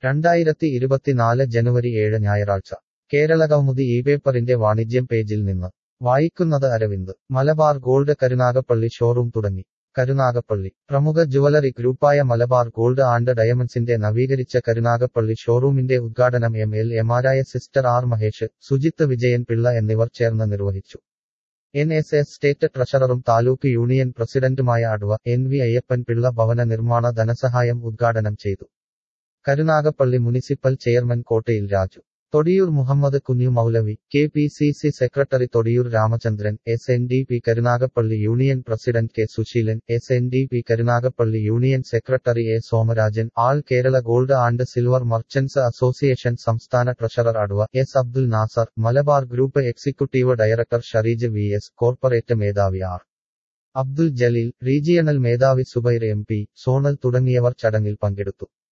രണ്ടായിരത്തി ഇരുപത്തിനാല് ജനുവരി ഏഴ് ഞായറാഴ്ച കേരളകൗമുദി ഈ പേപ്പറിന്റെ വാണിജ്യം പേജിൽ നിന്ന് വായിക്കുന്നത് അരവിന്ദ് മലബാർ ഗോൾഡ് കരുനാഗപ്പള്ളി ഷോറൂം തുടങ്ങി കരുനാഗപ്പള്ളി പ്രമുഖ ജുവലറി ഗ്രൂപ്പായ മലബാർ ഗോൾഡ് ആൻഡ് ഡയമണ്ട്സിന്റെ നവീകരിച്ച കരുനാഗപ്പള്ളി ഷോറൂമിന്റെ ഉദ്ഘാടനം എം എൽ എമാരായ സിസ്റ്റർ ആർ മഹേഷ് സുജിത്ത് വിജയൻ പിള്ള എന്നിവർ ചേർന്ന് നിർവഹിച്ചു എൻ എസ് എസ് സ്റ്റേറ്റ് ട്രഷററും താലൂക്ക് യൂണിയൻ പ്രസിഡന്റുമായ adv N V Ayyappan Pillai ഭവന നിർമ്മാണ ധനസഹായം ഉദ്ഘാടനം ചെയ്തു കരുനാഗപ്പള്ളി മുനിസിപ്പൽ ചെയർമാൻ കോട്ടയിൽ Raju Thodiyoor Muhammad Kunju Moulavi K P C C secretary Thodiyoor Ramachandran S N D P Karunagappally union president K Susheelan S N D P Karunagappally union secretary A Somarajan all Kerala gold and silver merchants association സംസ്ഥാന treasurer adv S Abdul Nasar Malabar group executive director Shareej V S corporate മേധാവി R Abdul Jaleel regional മേധാവി Zubair M P zonal തുടങ്ങിയവർ ചടങ്ങിൽ പങ്കെടുത്തു